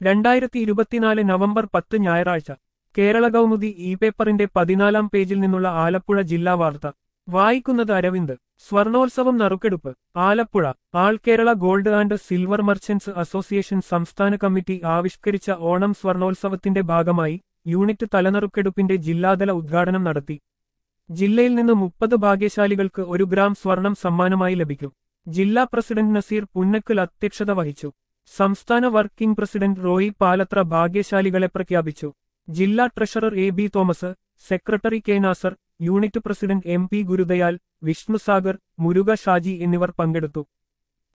രണ്ടായിരത്തി ഇരുപത്തിനാല് നവംബർ പത്ത് ഞായറാഴ്ച കേരള കൗമുദി ഇ പേപ്പറിന്റെ പതിനാലാം പേജിൽ നിന്നുള്ള ആലപ്പുഴ ജില്ലാ വാർത്ത വായിക്കുന്നത് അരവിന്ദ് സ്വർണോത്സവം നറുക്കെടുപ്പ് Alappuzha all Kerala gold and silver merchants association സംസ്ഥാന കമ്മിറ്റി ആവിഷ്കരിച്ച ഓണം സ്വർണോത്സവത്തിന്റെ ഭാഗമായി യൂണിറ്റ് തലനറുക്കെടുപ്പിന്റെ ജില്ലാതല ഉദ്ഘാടനം നടത്തി ജില്ലയിൽ നിന്ന് മുപ്പത് ഭാഗ്യശാലികൾക്ക് ഒരു ഗ്രാം സ്വർണം സമ്മാനമായി ലഭിക്കും ജില്ലാ പ്രസിഡന്റ് നസീർ പുന്നക്കൽ അധ്യക്ഷത വഹിച്ചു സംസ്ഥാന വർക്കിംഗ് പ്രസിഡന്റ് റോയി പാലത്ര ഭാഗ്യശാലികളെ പ്രഖ്യാപിച്ചു ജില്ലാ treasurer A B Thomas secretary K Nasar unit president M P Gurudayal Vishnusagar Muruka Shaji എന്നിവർ പങ്കെടുത്തു